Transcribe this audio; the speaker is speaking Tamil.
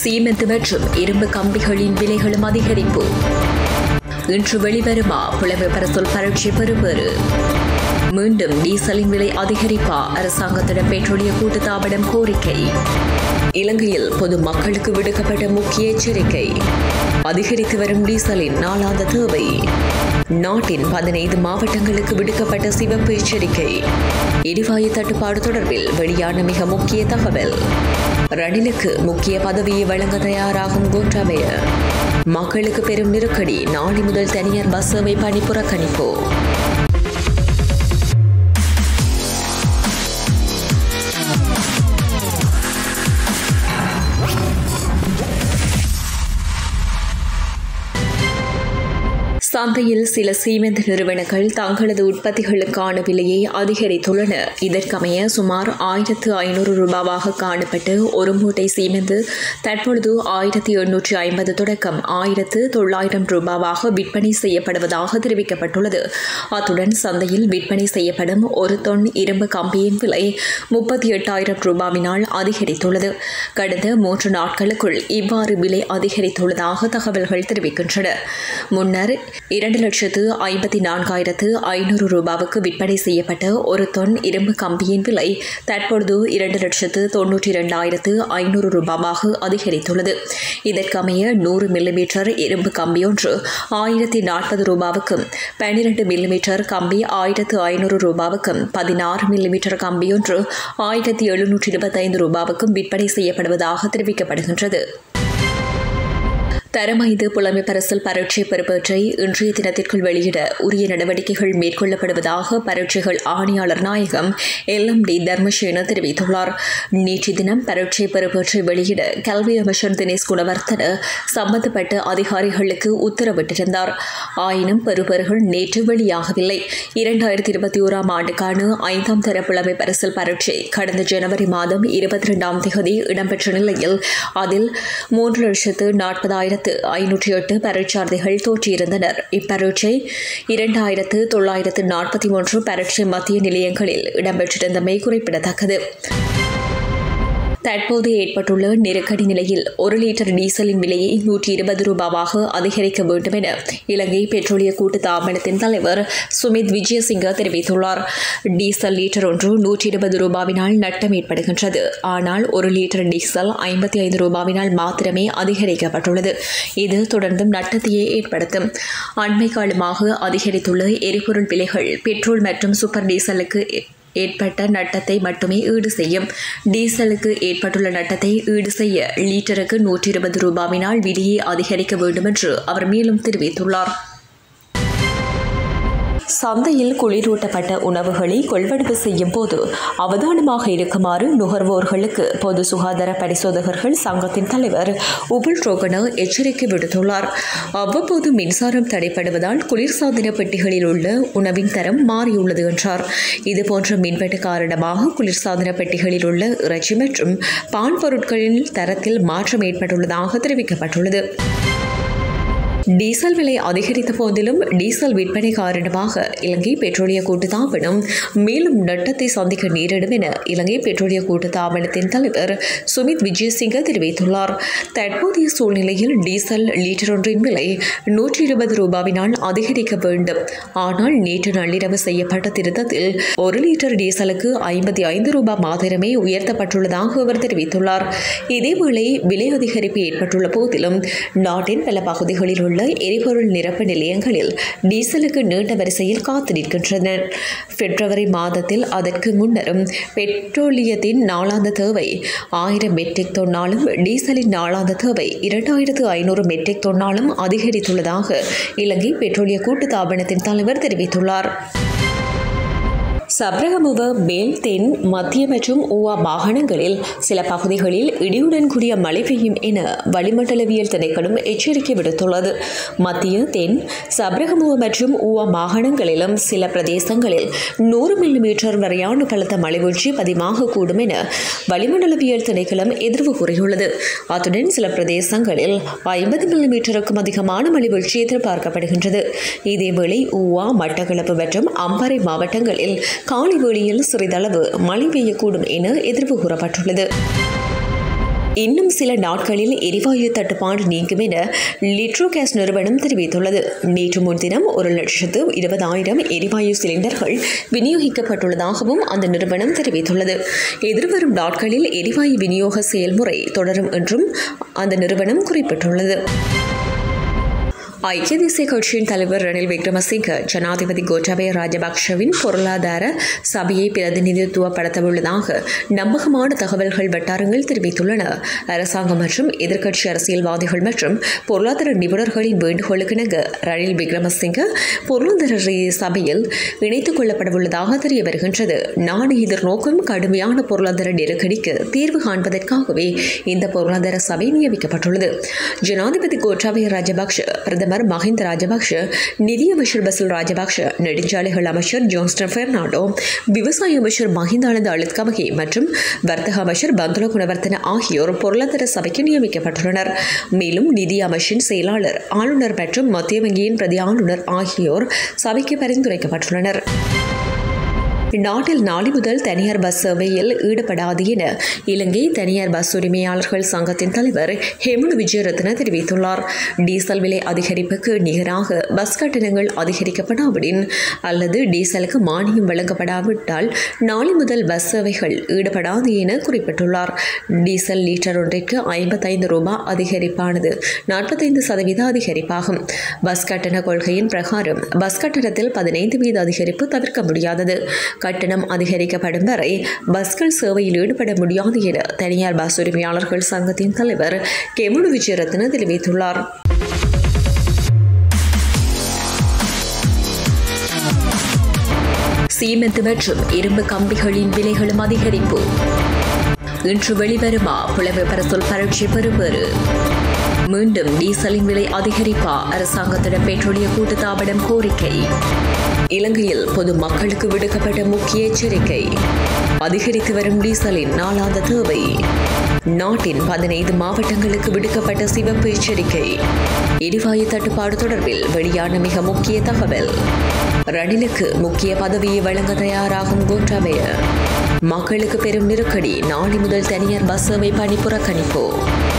சீமெந்து மற்றும் இரும்பு கம்பிகளின் விலைகளும் அதிகரிப்பு இன்று வெளிவருமா புலமை பரசொல் பரட்சி பெறுபேறு மீண்டும் டீசலின் விலை அதிகரிப்பா அரசாங்கத்திடம் பெட்ரோலிய கூட்டுத்தாபனம் கோரிக்கை இலங்கையில் பொது மக்களுக்கு விடுக்கப்பட்ட முக்கிய எச்சரிக்கை அதிகரித்து வரும் டீசலின் நாளாந்த தேவை நாட்டின் பதினைந்து மாவட்டங்களுக்கு விடுக்கப்பட்ட சிவப்பு எச்சரிக்கை எரிவாயு தட்டுப்பாடு தொடர்பில் வெளியான மிக முக்கிய தகவல் ரணிலுக்கு முக்கிய பதவியை வழங்க தயாராகும் கோட்டாபய மக்களுக்கு பெரும் நெருக்கடி நாளை முதல் தனியார் பஸ் சேவை பணி புறக்கணிப்பு சந்தையில் சில சீமெந்து நிறுவனங்கள் தங்களது உற்பத்திகளுக்கான விலையை அதிகரித்துள்ளன இதற்கமைய சுமார் ஆயிரத்து ஐநூறு ரூபாவாக காணப்பட்டு ஒரு மூட்டை சீமெந்து தற்பொழுது ஆயிரத்தி எண்ணூற்றி ஐம்பது தொடக்கம் ஆயிரத்து தொள்ளாயிரம் ரூபாவாக விற்பனை செய்யப்படுவதாக தெரிவிக்கப்பட்டுள்ளது அத்துடன் சந்தையில் விற்பனை செய்யப்படும் ஒரு தொன் இரும்பு கம்பியின் விலை முப்பத்தி எட்டாயிரம் ரூபாவினால் அதிகரித்துள்ளது கடந்த மூன்று நாட்களுக்குள் இவ்வாறு விலை அதிகரித்துள்ளதாக தகவல்கள் தெரிவிக்கின்றன முன்னர் இரண்டு லட்சத்து ஐம்பத்தி நான்காயிரத்து ஐநூறு ரூபாவுக்கு விற்பனை செய்யப்பட்ட ஒரு தொன் இரும்பு கம்பியின் விலை தற்பொழுது இரண்டு லட்சத்து தொன்னூற்றி இரண்டாயிரத்து ஐநூறு ரூபாவாக அதிகரித்துள்ளது இதற்கமைய நூறு மில்லிமீட்டர் இரும்பு கம்பியொன்று ஆயிரத்தி நாற்பது ரூபாவுக்கும் பன்னிரண்டு மில்லிமீட்டர் கம்பி ஆயிரத்து ஐநூறு ரூபாவுக்கும் பதினாறு மில்லிமீட்டர் கம்பியொன்று ஆயிரத்தி எழுநூற்றி இருபத்தைந்து ரூபாவுக்கும் விற்பனை செய்யப்படுவதாக தெரிவிக்கப்படுகின்றது தரமைந்து புலமை பரிசல் பரீட்சை பெறுபவற்றை இன்றைய தினத்திற்குள் வெளியிட உரிய நடவடிக்கைகள் மேற்கொள்ளப்படுவதாக பரீட்சைகள் ஆணையாளர் நாயகம் எல் எம் டி தர்மசேன தெரிவித்துள்ளார் நேற்று தினம் பரீட்சை பெறுபவற்றை வெளியிட கல்வி அமைச்சர் தினேஷ் குணவர்த்தன சம்பந்தப்பட்ட அதிகாரிகளுக்கு உத்தரவிட்டிருந்தார் ஆயினும் பெறுபவர்கள் நேற்று வெளியாகவில்லை இரண்டாயிரத்தி இருபத்தி ஓராம் ஆண்டுக்கான ஐந்தாம் தர புலமை பரிசல் பரீட்சை கடந்த ஜனவரி மாதம் இருபத்தி இரண்டாம் தேதி இடம்பெற்ற நிலையில் அதில் மூன்று லட்சத்து நாற்பதாயிரத்து ஐநூற்றி எட்டு பரீட்சார்த்திகள் தோற்றியிருந்தனர் இப்பரீட்சை இரண்டாயிரத்து தொள்ளாயிரத்து நாற்பத்தி மூன்று பரீட்சை மத்திய நிலையங்களில் இடம்பெற்றிருந்தமை குறிப்பிடத்தக்கது தற்போது ஏற்பட்டுள்ள நெருக்கடி நிலையில் ஒரு லிட்டர் டீசலின் விலையை நூற்றி இருபது ரூபாவாக அதிகரிக்க வேண்டும் என இலங்கை பெட்ரோலிய கூட்டு தாபனத்தின் தலைவர் சுமித் விஜயசிங்க தெரிவித்துள்ளார் டீசல் லிட்டர் ஒன்று நூற்றி இருபது ரூபாவினால் நட்டம் ஏற்படுகின்றது ஆனால் ஒரு லிட்டர் டீசல் ஐம்பத்தி ஐந்து ரூபாவினால் மாத்திரமே அதிகரிக்கப்பட்டுள்ளது இது தொடர்ந்தும் நட்டத்தையே ஏற்படுத்தும் அண்மை காலமாக அதிகரித்துள்ள எரிபொருள் விலைகள் பெட்ரோல் மற்றும் சூப்பர் டீசலுக்கு ஏற்பட்ட நட்டத்தை மட்டுமே ஈடு செய்யும் டீசலுக்கு ஏற்பட்டுள்ள நட்டத்தை ஈடு செய்ய லீட்டருக்கு நூற்றி இருபது ரூபாவினால் விலையை அதிகரிக்க வேண்டும் என்று அவர் மேலும் தெரிவித்துள்ளார் சந்தையில் குளிரூட்டப்பட்ட உணவுகளை கொள்வனவு செய்யும் போது அவதானமாக இருக்குமாறு நுகர்வோர்களுக்கு பொது சுகாதார பரிசோதகர்கள் சங்கத்தின் தலைவர் உபுல் ரோகன எச்சரிக்கை விடுத்துள்ளார் அவ்வப்போது மின்சாரம் தடைப்படுவதால் குளிர்சாதன பெட்டிகளில் உள்ள உணவின் தரம் மாறியுள்ளது என்றார் இதுபோன்ற மின்வெட்டு காரணமாக குளிர்சாதன பெட்டிகளில் உள்ள இறைச்சி மற்றும் பான் பொருட்களின் தரத்தில் மாற்றம் ஏற்பட்டுள்ளதாக தெரிவிக்கப்பட்டுள்ளது டீசல் விலை அதிகரித்த போதிலும் டீசல் விற்பனை காரணமாக இலங்கை பெட்ரோலிய கூட்டுத்தாபனம் மேலும் நட்டத்தை சந்திக்க நேரிடும் என இலங்கை பெட்ரோலிய கூட்டுத்தாபனத்தின் தலைவர் சுமித் விஜயசிங்க தெரிவித்துள்ளார் தற்போதைய சூழ்நிலையில் டீசல் லீட்டர் ஒன்றின் விலை நூற்றி இருபது ரூபாவினால் அதிகரிக்க வேண்டும் ஆனால் நேற்று நள்ளிரவு செய்யப்பட்ட திருத்தத்தில் ஒரு லிட்டர் டீசலுக்கு ஐம்பத்தி ஐந்து ரூபாய் மாத்திரமே உயர்த்தப்பட்டுள்ளதாக அவர் தெரிவித்துள்ளார் இதேவேளை விலை அதிகரிப்பு ஏற்பட்டுள்ள போதிலும் நாட்டின் பல பகுதிகளில் உள்ள எரிபொருள் நிரப்பு நிலையங்களில் டீசலுக்கு நீண்ட வரிசையில் காத்து நிற்கின்றனர் பிப்ரவரி மாதத்தில் அதற்கு முன்னரும் பெட்ரோலியத்தின் நாளாந்த தேவை ஆயிரம் மெட்ரிக் தொன்னாலும் டீசலின் நாளாந்த தேவை இரண்டாயிரத்து ஐநூறு மெட்ரிக் தொன்னாலும் அதிகரித்துள்ளதாக இலங்கை பெட்ரோலிய கூட்டுத்தாபனத்தின் தலைவர் தெரிவித்துள்ளார் சப்ரகமுவ மேல் தென் மத்திய மற்றும் ஊவா மாகாணங்களில் சில பகுதிகளில் இடியுடன் கூடிய மழை பெய்யும் என வளிமண்டலவியல் திணைக்களம் எச்சரிக்கை விடுத்துள்ளது மத்திய தென் சப்ரகமுவ மற்றும் ஊவா மாகாணங்களிலும் சில பிரதேசங்களில் நூறு மில்லிமீட்டர் வரையான பலத்த மழைவீழ்ச்சி பதிவாகக்கூடும் என வளிமண்டலவியல் திணைக்களம் எதிர்வு கூறியுள்ளது அத்துடன் சில பிரதேசங்களில் ஐம்பது மில்லிமீட்டருக்கும் அதிகமான மழைவீழ்ச்சி எதிர்பார்க்கப்படுகின்றது இதேவேளை ஊவா மட்டக்களப்பு மற்றும் அம்பாறை மாவட்டங்களில் காலை வேளையில் சிறிதளவு மழை பெய்யக்கூடும் என எதிர்வு கூறப்பட்டுள்ளது இன்னும் சில நாட்களில் எரிவாயு தட்டுப்பாடு நீங்கும் என லிட்ரோ கேஸ் நிறுவனம் தெரிவித்துள்ளது நேற்று முன்தினம் ஒரு லட்சத்து இருபதாயிரம் எரிவாயு சிலிண்டர்கள் விநியோகிக்கப்பட்டுள்ளதாகவும் அந்த நிறுவனம் தெரிவித்துள்ளது எதிர்வரும் நாட்களில் எரிவாயு விநியோக செயல்முறை தொடரும் என்றும் அந்த நிறுவனம் குறிப்பிட்டுள்ளது ஐக்கிய தேசிய கட்சியின் தலைவர் ரணில் விக்ரமசிங்க ஜனாதிபதி கோட்டாபய ராஜபக்ஷவின் பொருளாதார சபையை பிரதிநிதித்துவப்படுத்தவுள்ளதாக நம்பகமான தகவல்கள் வட்டாரங்கள் தெரிவித்துள்ளன அரசாங்கம் மற்றும் எதிர்க்கட்சி அரசியல்வாதிகள் மற்றும் பொருளாதார நிபுணர்களின் வேண்டுகோளுக்கிணங்க ரணில் விக்ரமசிங்க பொருளாதார ரீதிய சபையில் இணைத்துக் கொள்ளப்படவுள்ளதாக தெரிய வருகின்றது நாடு எதிர்நோக்கும் கடுமையான பொருளாதார நெருக்கடிக்கு தீர்வு காண்பதற்காகவே இந்த பொருளாதார சபை நியமிக்கப்பட்டுள்ளது ஜனாதிபதி கோட்டாபய ராஜபக்ஷ பிரதமர் பிரதமர் மஹிந்த ராஜபக்ஷ நிதியமைச்சர் பசில் ராஜபக்ஷ நெடுஞ்சாலைகள் அமைச்சர் ஜோன்ஸ்டன் பெர்னாண்டோ விவசாய அமைச்சர் மஹிந்தானந்த அழுத்கமகி மற்றும் வர்த்தக அமைச்சர் பந்துல குணவர்த்தன ஆகியோர் பொருளாதார சபைக்கு நியமிக்கப்பட்டுள்ளனர் மேலும் நிதி அமைச்சின் செயலாளர் ஆளுநர் மற்றும் மத்திய வங்கியின் பிரதி ஆளுநர் ஆகியோர் சபைக்கு பரிந்துரைக்கப்பட்டுள்ளனர் நாட்டில் நாளை முதல் தனியார் பஸ் சேவையில் ஈடுபடாது என இலங்கை தனியார் பஸ் உரிமையாளர்கள் சங்கத்தின் தலைவர் ஹெமுன் விஜயரத்ன தெரிவித்துள்ளார் டீசல் விலை அதிகரிப்புக்கு நிகராக பஸ் கட்டணங்கள் அதிகரிக்கப்படாவிடின் அல்லது டீசலுக்கு மானியம் வழங்கப்படாவிட்டால் நாளை முதல் பஸ் சேவைகள் ஈடுபடாது என குறிப்பிட்டுள்ளார் டீசல் லீட்டர் ஒன்றிற்கு ஐம்பத்தைந்து ரூபாய் அதிகரிப்பானது நாற்பத்தைந்து சதவீத அதிகரிப்பாகும் பஸ் கட்டண கொள்கையின் பிரகாரம் பஸ் கட்டணத்தில் பதினைந்து வீத அதிகரிப்பு தவிர்க்க முடியாதது கட்டணம் அதிகரிக்கப்படும் வரை பஸ்கள் சேவையில் ஈடுபட முடியாது என தனியார் பஸ் உரிமையாளர்கள் சங்கத்தின் தலைவர் கெமுடு விஜயரத்ன தெரிவித்துள்ளார் சீமெந்து மற்றும் இரும்பு கம்பிகளின் விலைகளும் அதிகரிப்பு இன்று வெளிவருமா புலமை பரசொல் பரட்சி பெறுபேறு மீண்டும் டீசலின் விலை அதிகரிப்பா அரசாங்கத்திடம் பெட்ரோலிய கூட்டுத்தாபனம் கோரிக்கை இலங்கையில் பொது மக்களுக்கு விடுக்கப்பட்ட முக்கிய எச்சரிக்கை அதிகரித்து வரும் டீசலின் நாளாந்த தேவை நாட்டின் பதினைந்து மாவட்டங்களுக்கு விடுக்கப்பட்ட சிவப்பு எச்சரிக்கை எரிவாயு தட்டுப்பாடு தொடர்பில் வெளியான மிக முக்கிய தகவல் ரணிலுக்கு முக்கிய பதவியை வழங்க தயாராகும் கோட்டாபய மக்களுக்கு பெரும் நெருக்கடி நாளை முதல் தனியார் பஸ் சேவை பணி புறக்கணிப்பு